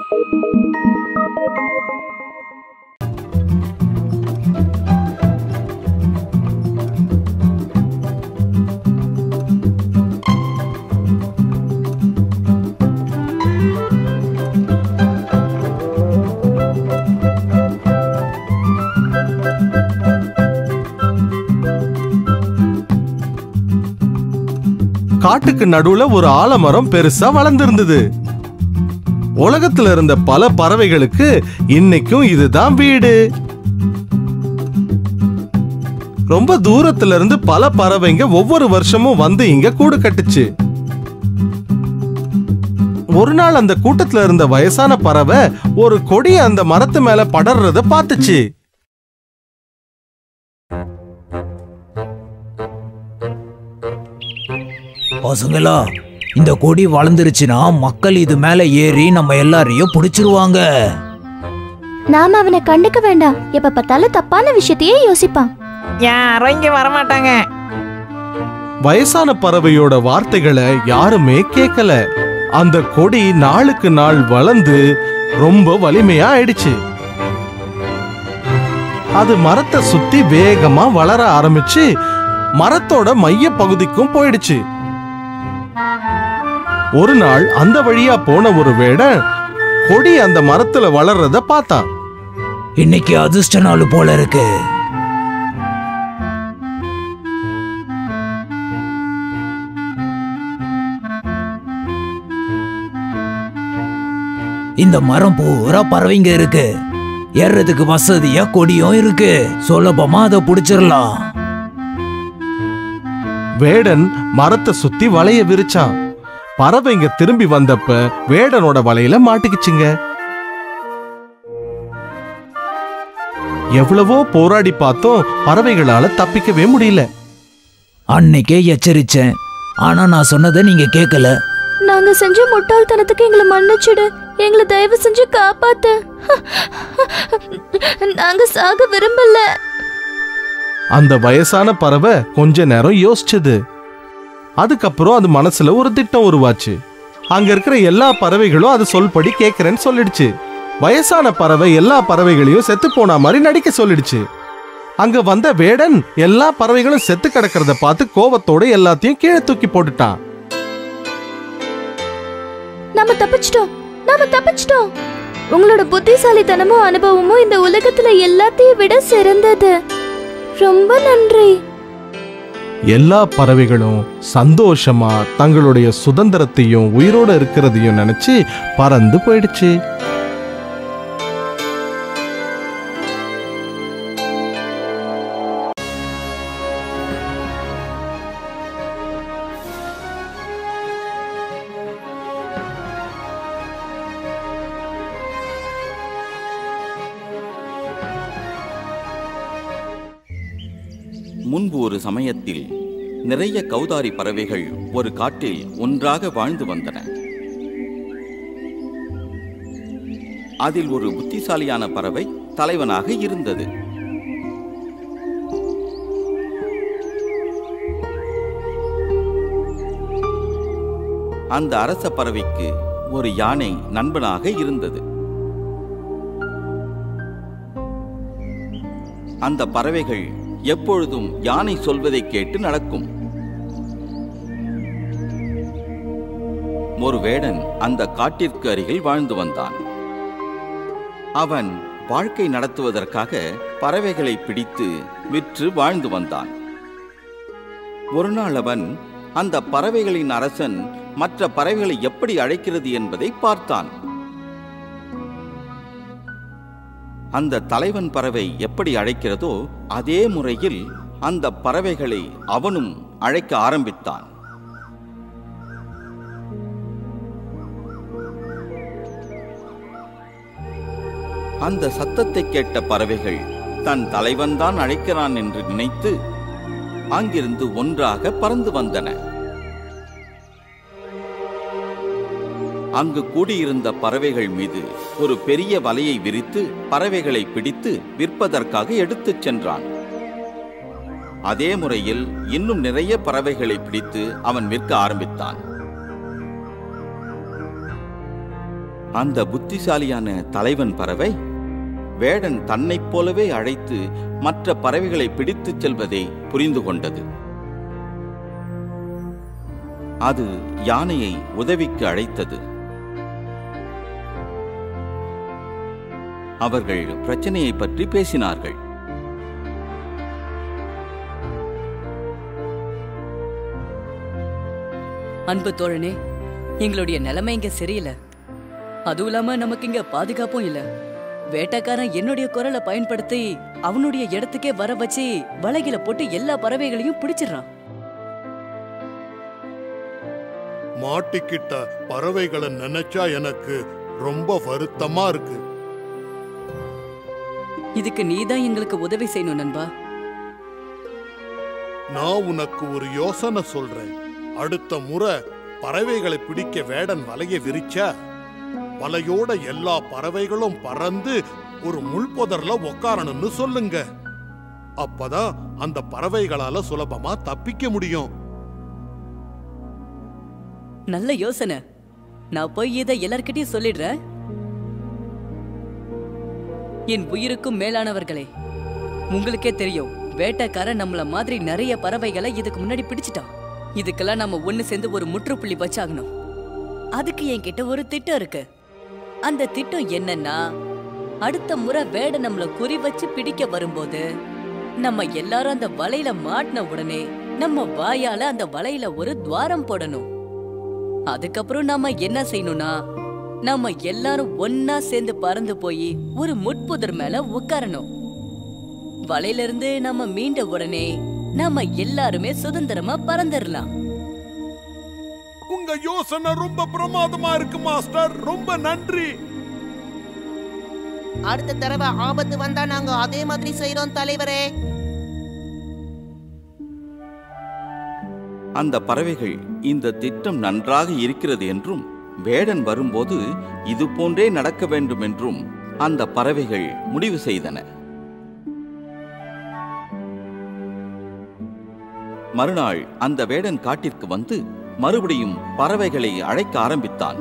காட்டுக்கு நடுவுல ஒரு ஆலமரம் பெருசா வளர்ந்திருந்தது உலகத்துல இருந்த பல பறவைகளுக்கு இன்னைக்கும் இதுதான் வீடு ரொம்ப தூரத்துல இருந்து பல பறவைங்க ஒவ்வொரு வருஷமும் வந்து இங்க கூடு கட்டுச்சு ஒரு நாள் அந்த கூட்டத்துல இருந்த வயசான பறவை ஒரு கொடி அந்த மரத்து மேல படர்றத பார்த்துச்சு பசங்களா இந்த கொடி வளர்ந்துருச்சுன்னா மக்கள் இது மேல ஏறி நம்ம எல்லாரையும் பிடிச்சிருவாங்க நாம அவனை கண்டுக்க வேண்டாம் எப்ப பார்த்தாலும் தப்பான விஷயத்தையே யோசிப்பான் யாரும் இங்க வரமாட்டாங்க வயசான பறவையோட வார்த்தைகளை யாருமே கேட்கல அந்த கொடி நாளுக்கு நாள் வளர்ந்து ரொம்ப வலிமையா ஆயிடுச்சு அது மரத்தை சுத்தி வேகமா வளர ஆரம்பிச்சு மரத்தோட மைய பகுதிக்கும் போயிடுச்சு ஒரு நாள் அந்த வழியா போன ஒரு வேடன் கொடி அந்த மரத்துல வளர்றத பார்த்தான் இன்னைக்கு அதிர்ஷ்ட நாள் போல இருக்கு இந்த மரம் பூரா பறவைங்க இருக்கு ஏறுறதுக்கு வசதியா கொடியும் இருக்கு சுலபமா அதை பிடிச்சிடலாம் வேடன் மரத்தை சுத்தி வலைய விரிச்சான் பறவைங்க திரும்பி வந்தப்ப வேடனோட வலையில மாட்டிக்கிச்சுங்க எவ்வளவோ போராடி பார்த்தோம் பறவைகளால தப்பிக்கவே முடியல அன்னைக்கே எச்சரிச்சேன் ஆனா நான் சொன்னதை நீங்க கேட்கல நாங்க செஞ்ச முட்டாள்தனத்துக்கு எங்களை மன்னிச்சிடு எங்களை தயவு செஞ்சு காப்பாத்து நாங்க சாக விரும்பல அந்த வயசான பறவை கொஞ்ச நேரம் யோசிச்சது அதுக்கப்புறம் அது மனசுல ஒரு திட்டம் உருவாச்சு அங்க இருக்கிற எல்லா பறவைகளும் அது சொல்படி கேக்குறேன்னு சொல்லிடுச்சு வயசான பறவை எல்லா பறவைகளையும் செத்து போன மாதிரி நடிக்க சொல்லிடுச்சு அங்க வந்த வேடன் எல்லா பறவைகளும் செத்து கிடக்கிறத பார்த்து கோவத்தோட எல்லாத்தையும் கீழே தூக்கி போட்டுட்டான் நாம தப்பிச்சிட்டோம் நாம தப்பிச்சிட்டோம் உங்களோட புத்திசாலித்தனமும் அனுபவமும் இந்த உலகத்துல எல்லாத்தையும் விட சிறந்தது ரொம்ப நன்றி எல்லா பறவைகளும் சந்தோஷமா தங்களுடைய சுதந்திரத்தையும் உயிரோட இருக்கிறதையும் நினைச்சு பறந்து போயிடுச்சு முன்பு ஒரு சமயத்தில் நிறைய கௌதாரி பறவைகள் ஒரு காட்டில் ஒன்றாக வாழ்ந்து வந்தன அதில் ஒரு புத்திசாலியான பறவை தலைவனாக இருந்தது அந்த அரச பறவைக்கு ஒரு யானை நண்பனாக இருந்தது அந்த பறவைகள் எப்பொழுதும் யானை சொல்வதை கேட்டு நடக்கும் ஒரு வேடன் அந்த காட்டிற்கு அருகில் வாழ்ந்து வந்தான் அவன் வாழ்க்கை நடத்துவதற்காக பறவைகளை பிடித்து விற்று வாழ்ந்து வந்தான் ஒரு நாள் அவன் அந்த பறவைகளின் அரசன் மற்ற பறவைகளை எப்படி அழைக்கிறது என்பதை பார்த்தான் அந்த தலைவன் பறவை எப்படி அழைக்கிறதோ அதே முறையில் அந்த பறவைகளை அவனும் அழைக்க ஆரம்பித்தான் அந்த சத்தத்தை கேட்ட பறவைகள் தன் தலைவன்தான் அழைக்கிறான் என்று நினைத்து அங்கிருந்து ஒன்றாக பறந்து வந்தன அங்கு கூடியிருந்த பறவைகள் மீது ஒரு பெரிய வலையை விரித்து பறவைகளை பிடித்து விற்பதற்காக எடுத்துச் சென்றான் அதே முறையில் இன்னும் நிறைய பறவைகளை பிடித்து அவன் விற்க ஆரம்பித்தான் அந்த புத்திசாலியான தலைவன் பறவை வேடன் தன்னைப் போலவே அழைத்து மற்ற பறவைகளை பிடித்துச் செல்வதை புரிந்து கொண்டது அது யானையை உதவிக்கு அழைத்தது அவர்கள் பிரச்சனையை பற்றி பேசினார்கள் அன்பு தோழனே எங்களுடைய நிலைமை இங்க சரியில்லை அதுவும் இல்லாம நமக்கு இங்க பாதுகாப்பும் இல்ல வேட்டைக்காரன் என்னுடைய குரலை பயன்படுத்தி அவனுடைய இடத்துக்கே வர வச்சு வலைகளை போட்டு எல்லா பறவைகளையும் பிடிச்சிடுறான் மாட்டிக்கிட்ட பறவைகளை நினைச்சா எனக்கு ரொம்ப வருத்தமா இருக்கு இதுக்கு நீதான் எங்களுக்கு உதவி செய்யணும் நண்பா நான் உனக்கு ஒரு யோசனை சொல்றேன் அடுத்த முறை பறவைகளை பிடிக்க வேடன் வலைய விரிச்சா வலையோட எல்லா பறவைகளும் பறந்து ஒரு முள்பொதர்ல உக்காரணும்னு சொல்லுங்க அப்பதான் அந்த பறவைகளால சுலபமா தப்பிக்க முடியும் நல்ல யோசனை நான் போய் இதை எல்லார்கிட்டயும் சொல்லிடுறேன் என் உயிருக்கும் மேலானவர்களே உங்களுக்கே தெரியும் வேட்டைக்காரன் நம்மள மாதிரி நிறைய பறவைகளை இதுக்கு முன்னாடி பிடிச்சிட்டான் இதுக்கெல்லாம் நம்ம ஒண்ணு சேர்ந்து ஒரு முற்றுப்புள்ளி வச்சாகணும் அதுக்கு என்கிட்ட ஒரு திட்டம் இருக்கு அந்த திட்டம் என்னன்னா அடுத்த முறை வேடை நம்மள குறி வச்சு பிடிக்க வரும்போது நம்ம எல்லாரும் அந்த வலையில மாட்டின உடனே நம்ம வாயால அந்த வலையில ஒரு துவாரம் போடணும் அதுக்கப்புறம் நாம என்ன செய்யணும்னா நாம எல்லாரும் ஒன்னா சேர்ந்து பறந்து போய் ஒரு முட்புதர் மேல உட்காரணும் வலையில இருந்து நம்ம மீண்ட உடனே நாம எல்லாருமே சுதந்திரமா பறந்துடலாம் உங்க யோசனை ரொம்ப பிரமாதமா இருக்கு மாஸ்டர் ரொம்ப நன்றி அடுத்த தடவை ஆபத்து வந்தா நாங்க அதே மாதிரி செய்றோம் தலைவரே அந்த பறவைகள் இந்த திட்டம் நன்றாக இருக்கிறது என்றும் வேடன் வரும்போது இது போன்றே நடக்க வேண்டும் என்றும் அந்த பறவைகள் முடிவு செய்தன மறுநாள் அந்த வேடன் காட்டிற்கு வந்து மறுபடியும் பறவைகளை அழைக்க ஆரம்பித்தான்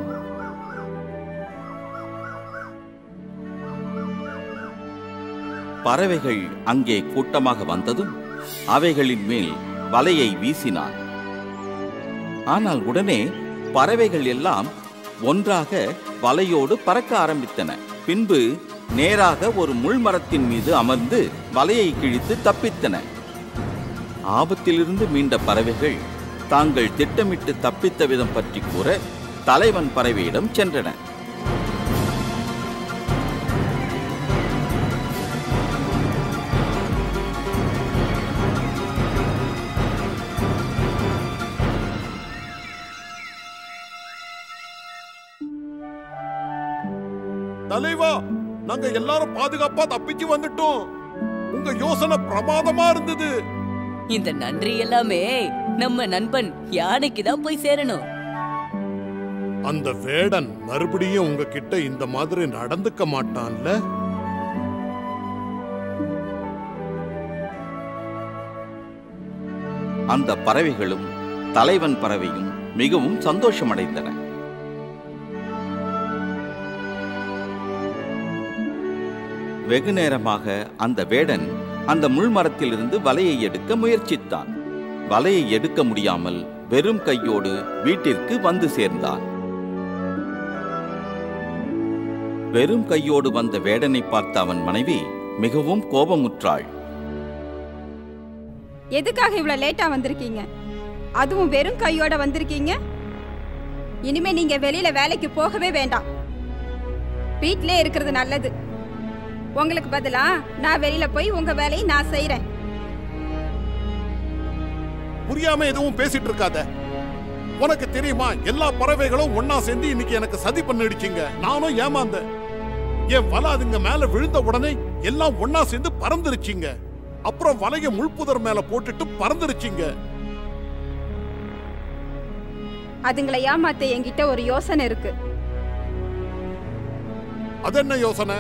பறவைகள் அங்கே கூட்டமாக வந்ததும் அவைகளின் மேல் வலையை வீசினான் ஆனால் உடனே பறவைகள் எல்லாம் ஒன்றாக வலையோடு பறக்க ஆரம்பித்தன பின்பு நேராக ஒரு முள்மரத்தின் மீது அமர்ந்து வலையை கிழித்து தப்பித்தன ஆபத்திலிருந்து மீண்ட பறவைகள் தாங்கள் திட்டமிட்டு தப்பித்த விதம் பற்றி கூற தலைவன் பறவையிடம் சென்றன தலைவா நாங்க எல்லாரும் பாதுகாப்பா தப்பிச்சு வந்துட்டோம் உங்க யோசனை பிரமாதமா இருந்தது இந்த நன்றி எல்லாமே நம்ம நண்பன் யானைக்கு தான் போய் சேரணும் அந்த வேடன் மறுபடியும் உங்ககிட்ட இந்த மாதிரி நடந்துக்க மாட்டான்ல அந்த பறவைகளும் தலைவன் பறவையும் மிகவும் சந்தோஷமடைந்தன வெகு நேரமாக அந்த வேடன் அந்த முள்மரத்திலிருந்து வலையை எடுக்க முயற்சித்தான் வலையை எடுக்க முடியாமல் வெறும் கையோடு வீட்டிற்கு வந்து சேர்ந்தான் வெறும் கையோடு வந்த வேடனை பார்த்த அவன் மனைவி மிகவும் கோபமுற்றாள் எதுக்காக இவ்வளவு லேட்டா வந்திருக்கீங்க அதுவும் வெறும் கையோட வந்திருக்கீங்க இனிமே நீங்க வெளியில வேலைக்கு போகவே வேண்டாம் வீட்டிலே இருக்கிறது நல்லது உங்களுக்கு பதிலா நான் வெளியில போய் உங்க வேலையை நான் செய்றேன் புரியாம எதுவும் பேசிட்டு இருக்காத உனக்கு தெரியுமா எல்லா பறவைகளும் ஒன்னா சேர்ந்து இன்னைக்கு எனக்கு சதி பண்ணிடுச்சுங்க நானும் ஏமாந்தேன் என் வலை அதுங்க மேல விழுந்த உடனே எல்லாம் ஒன்னா சேர்ந்து பறந்துருச்சுங்க அப்புறம் வலைய முள்புதர் மேல போட்டுட்டு பறந்துருச்சுங்க அதுங்களை ஏமாத்த என்கிட்ட ஒரு யோசனை இருக்கு அது என்ன யோசனை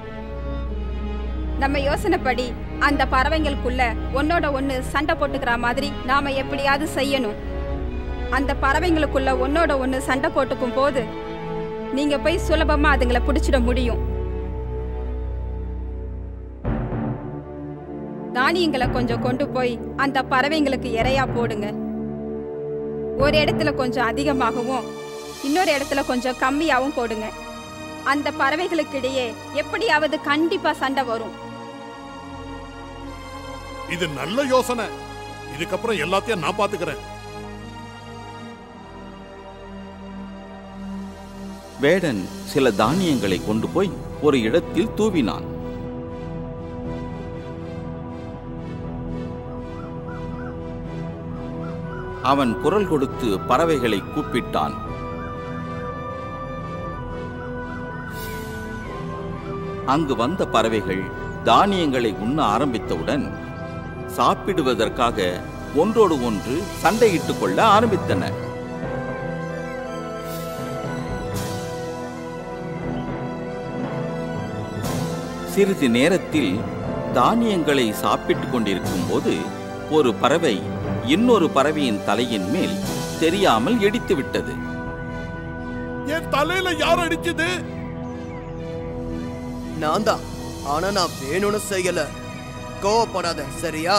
நம்ம யோசனைப்படி அந்த பறவைங்களுக்குள்ள ஒன்னோட ஒண்ணு சண்டை போட்டுக்கிற மாதிரி நாம எப்படியாவது செய்யணும் அந்த பறவைங்களுக்குள்ள ஒன்னோட ஒண்ணு சண்டை போட்டுக்கும் போது நீங்க போய் சுலபமா அதுங்களை பிடிச்சிட முடியும் தானியங்களை கொஞ்சம் கொண்டு போய் அந்த பறவைங்களுக்கு இரையா போடுங்க ஒரு இடத்துல கொஞ்சம் அதிகமாகவும் இன்னொரு இடத்துல கொஞ்சம் கம்மியாகவும் போடுங்க அந்த பறவைகளுக்கு இடையே எப்படியாவது கண்டிப்பா சண்டை வரும் இது நல்ல யோசனை இதுக்கப்புறம் எல்லாத்தையும் நான் பாத்துக்கிறேன் வேடன் சில தானியங்களை கொண்டு போய் ஒரு இடத்தில் தூவினான் அவன் குரல் கொடுத்து பறவைகளை கூப்பிட்டான் அங்கு வந்த பறவைகள் தானியங்களை உண்ண ஆரம்பித்தவுடன் சாப்பிடுவதற்காக ஒன்றோடு ஒன்று சண்டையிட்டுக் கொள்ள ஆரம்பித்தன சிறிது நேரத்தில் தானியங்களை சாப்பிட்டுக் கொண்டிருக்கும் போது ஒரு பறவை இன்னொரு பறவையின் தலையின் மேல் தெரியாமல் இடித்து விட்டது என் தலையில யார் அடிச்சது நான் தான் ஆனா நான் வேணும்னு செய்யல கோவப்படாத சரியா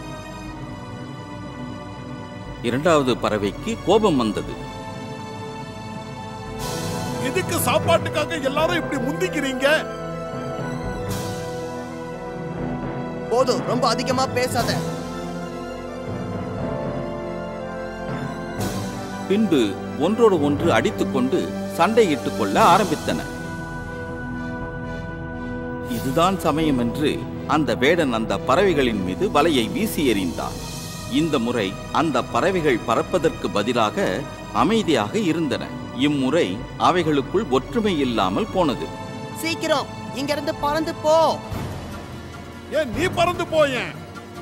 இரண்டாவது பறவைக்கு கோபம் வந்தது இதுக்கு சாப்பாட்டுக்காக எல்லாரும் இப்படி முந்திக்கிறீங்க போதும் ரொம்ப அதிகமா பேசாத பின்பு ஒன்றோடு ஒன்று அடித்துக்கொண்டு சண்டையிட்டுக் கொள்ள ஆரம்பித்தன இதுதான் சமயம் என்று அந்த வேடன் அந்த பறவைகளின் மீது வலையை வீசி எறிந்தான் இந்த முறை அந்த பறவைகள் பறப்பதற்கு பதிலாக அமைதியாக இருந்தன இம்முறை அவைகளுக்குள் ஒற்றுமை இல்லாமல் போனது சீக்கிரம் இங்க இருந்து பறந்து போ ஏன் நீ பறந்து போயேன்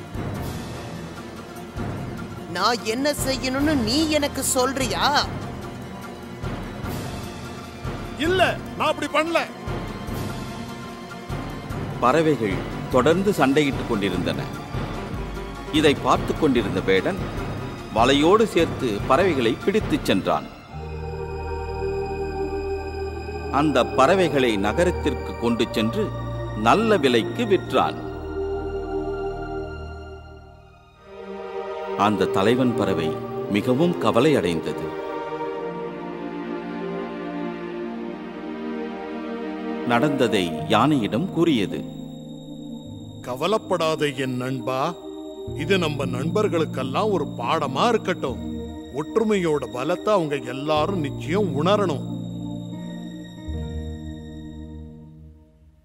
நான் என்ன செய்யணும்னு நீ எனக்கு சொல்றியா இல்ல நான் அப்படி பண்ணல பறவைகள் தொடர்ந்து சண்டையிட்டுக் கொண்டிருந்தன இதை பார்த்து கொண்டிருந்த வேடன் வலையோடு சேர்த்து பறவைகளை பிடித்துச் சென்றான் அந்த பறவைகளை நகரத்திற்கு கொண்டு சென்று நல்ல விலைக்கு விற்றான் அந்த தலைவன் பறவை மிகவும் கவலை அடைந்தது நடந்ததை யானையிடம் கூறியது கவலைப்படாத என் நண்பா இது நம்ம நண்பர்களுக்கெல்லாம் ஒரு பாடமா இருக்கட்டும் ஒற்றுமையோட பலத்தை அவங்க எல்லாரும் நிச்சயம் உணரணும்